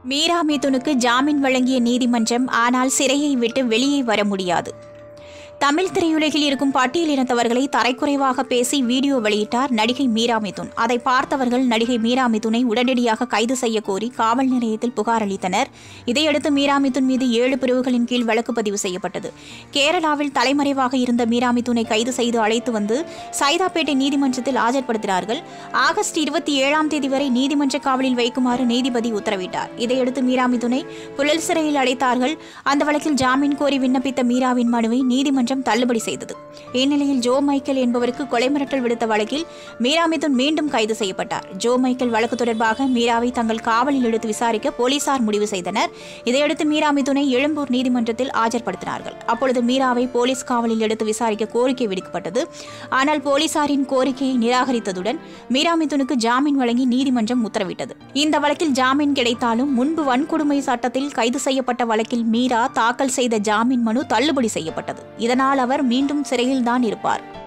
மீரா மிதுனுக்கு ஜாமீன் வழங்கிய நீதிமன்றம் ஆனால் சிறையை விட்டு வெளியே வர முடியாது தமிழ் திரையுலகில் இருக்கும் பட்டியலினத்தவர்களை தரைக்குறைவாக பேசி வீடியோ வெளியிட்டார் நடிகை மீரா மிதுன் அதை பார்த்தவர்கள் நடிகை மீரா மிதுனை உடனடியாக கைது செய்ய கோரி காவல் நிலையத்தில் புகார் அளித்தனர் இதையடுத்து மீரா மிதுன் மீது ஏழு பிரிவுகளின் கீழ் வழக்கு பதிவு செய்யப்பட்டது கேரளாவில் தலைமறைவாக இருந்த மீரா மிதுனை கைது செய்து அழைத்து வந்து சைதாப்பேட்டை நீதிமன்றத்தில் ஆஜர்படுத்தினார்கள் ஆகஸ்ட் இருபத்தி ஏழாம் தேதி வரை நீதிமன்ற காவலில் வைக்குமாறு நீதிபதி உத்தரவிட்டார் இதையடுத்து மீரா மிதுனை புழல் சிறையில் அடைத்தார்கள் அந்த வழக்கில் ஜாமீன் கோரி விண்ணப்பித்த மீராவின் மனுவை நீதிமன்றம் தள்ளுபடி செய்தது இந்நிலையில் ஜோ மைக்கேல் என்பவருக்கு கொலை மிரட்டல் விடுத்த வழக்கில் மீரா மிதுன் மீண்டும் கைது செய்யப்பட்டார் ஜோ மைக்கேல் வழக்கு தொடர்பாக மீராவை தங்கள் காவலில் எடுத்து விசாரிக்க போலீசார் முடிவு செய்தனர் இதையடுத்து மீரா மிதுனை எழும்பூர் நீதிமன்றத்தில் ஆஜர்படுத்தினார்கள் அப்பொழுது மீராவை போலீஸ் காவலில் எடுத்து விசாரிக்க கோரிக்கை விடுக்கப்பட்டது ஆனால் போலீசாரின் கோரிக்கையை நிராகரித்ததுடன் மீரா மிதுனுக்கு ஜாமீன் வழங்கி நீதிமன்றம் உத்தரவிட்டது இந்த வழக்கில் ஜாமீன் கிடைத்தாலும் முன்பு வன்கொடுமை சட்டத்தில் கைது செய்யப்பட்ட வழக்கில் மீரா தாக்கல் செய்த ஜாமீன் மனு தள்ளுபடி செய்யப்பட்டது இதனால் அவர் மீண்டும் சிறையில்தான் இருப்பார்